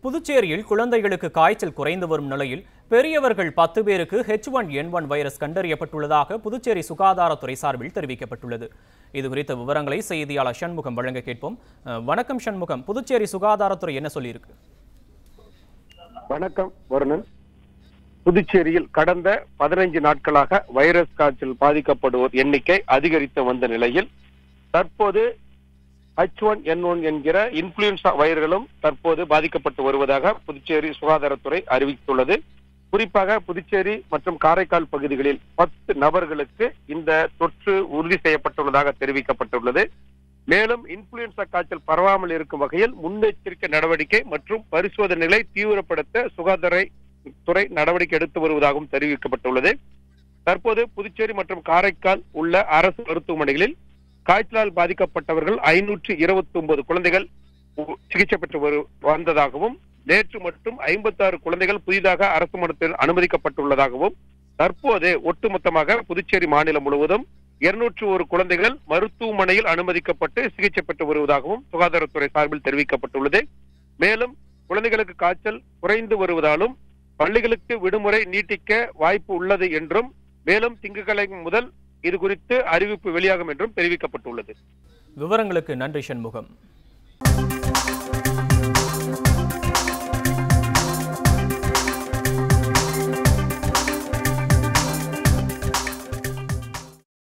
புதுச்சேரியில் குழந்தைகளுக்கு காய்ச்சல் குறைந்து வரும் நிலையில் பெரியவர்கள் பத்து பேருக்கு H one N one virus கண்டறியப்பட்டுள்ளதாக புதுச்சேரி சுகாதாரத்துறை சார்பில் தெரிவிக்கப்பட்டுள்ளது இது குறித்த விவரங்களை செய்தியாளர் சண்முகம் வழங்க கேட்போம் அஹ், வணக்கம் சண்முகம் புதுச்சேரி சுகாதாரத்துறை என்ன சொல்லியிருக்கு வணக்கம் வருணன் புதுச்சேரியில் கடந்த பதினைஞ்சு நாட்களாக வைரஸ் காய்ச்சல் பாதிக்கப்படுவோர் எண்ணிக்கை அதிகரித்து வந்த நிலையில் தற்போது H1N1 ஒன் என் ஒன் என்கிற இன்ஃபுளுன்சா வைரலும் தற்போது பாதிக்கப்பட்டு வருவதாக புதுச்சேரி சுகாதாரத்துறை அறிவித்துள்ளது குறிப்பாக புதுச்சேரி மற்றும் காரைக்கால் பகுதிகளில் பத்து நபர்களுக்கு இந்த தொற்று உறுதி செய்யப்பட்டுள்ளதாக தெரிவிக்கப்பட்டுள்ளது மேலும் இன்ஃபுளுன்சா காய்ச்சல் பரவாமல் இருக்கும் வகையில் முன்னெச்சரிக்கை நடவடிக்கை மற்றும் பரிசோதனைகளை தீவிரப்படுத்த சுகாதார துறை நடவடிக்கை எடுத்து வருவதாகவும் தெரிவிக்கப்பட்டுள்ளது தற்போது புதுச்சேரி மற்றும் காரைக்கால் உள்ள அரசு மருத்துவமனைகளில் காய்ச்சலால் பாதிக்கப்பட்டவர்கள் ஐநூற்று இருபத்தி ஒன்பது குழந்தைகள் உ- சிகிச்சை பெற்று வரு வந்ததாகவும் நேற்று மட்டும் ஐம்பத்தாறு குழந்தைகள் புதிதாக அரசு மருத்துவத்தில் அனுமதிக்கப்பட்டுள்ளதாகவும் தற்போது ஒட்டுமொத்தமாக புதுச்சேரி மாநிலம் முழுவதும் இருநூற்று ஒரு குழந்தைகள் மருத்துவமனையில் அனுமதிக்கப்பட்டு சிகிச்சை பெற்று வருவதாகவும் சுகாதாரத்துறை சார்பில் தெரிவிக்கப்பட்டுள்ளது மேலும் குழந்தைகளுக்கு காய்ச்சல் குறைந்து வருவதாலும் பள்ளிகளுக்கு விடுமுறை நீட்டிக்க வாய்ப்பு உள்ளது என்றும் மேலும் திங்கட்கிழமை முதல் இது குறித்து அறிவிப்பு வெளியாகும் என்றும் தெரிவிக்கப்பட்டுள்ளது விவரங்களுக்கு நன்றி சண்முகம்